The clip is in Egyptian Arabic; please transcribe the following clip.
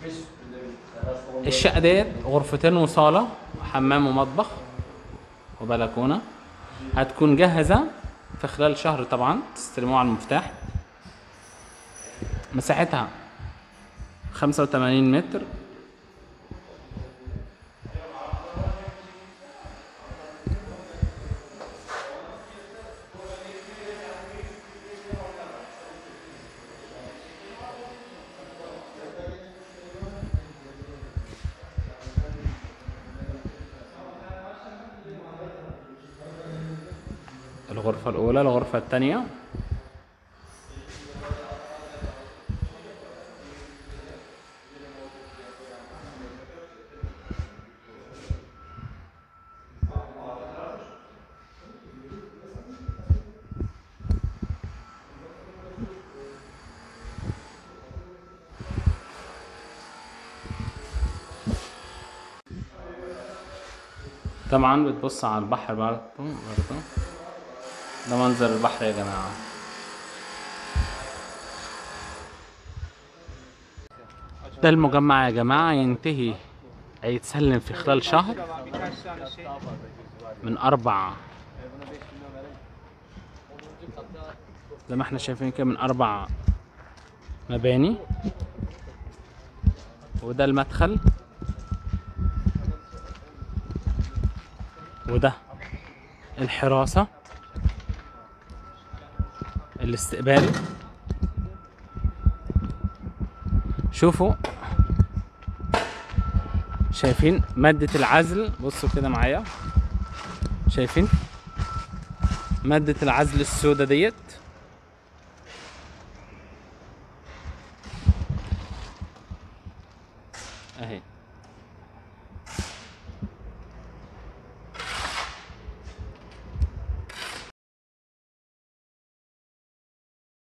الشقة ديت غرفتين وصالة حمام ومطبخ وبلكونة هتكون جاهزة في خلال شهر طبعا تستلموها على المفتاح مساحتها خمسة وتمانين متر الغرفة الأولى الغرفة الثانية طبعا بتبص على البحر برضه برضه ده منظر البحر يا جماعة ده المجمع يا جماعة ينتهي هيتسلم في خلال شهر من أربع زي ما احنا شايفين كده من أربع مباني وده المدخل وده الحراسة الاستقبال شوفوا شايفين مادة العزل بصوا كده معايا شايفين مادة العزل السوداء ديت اهي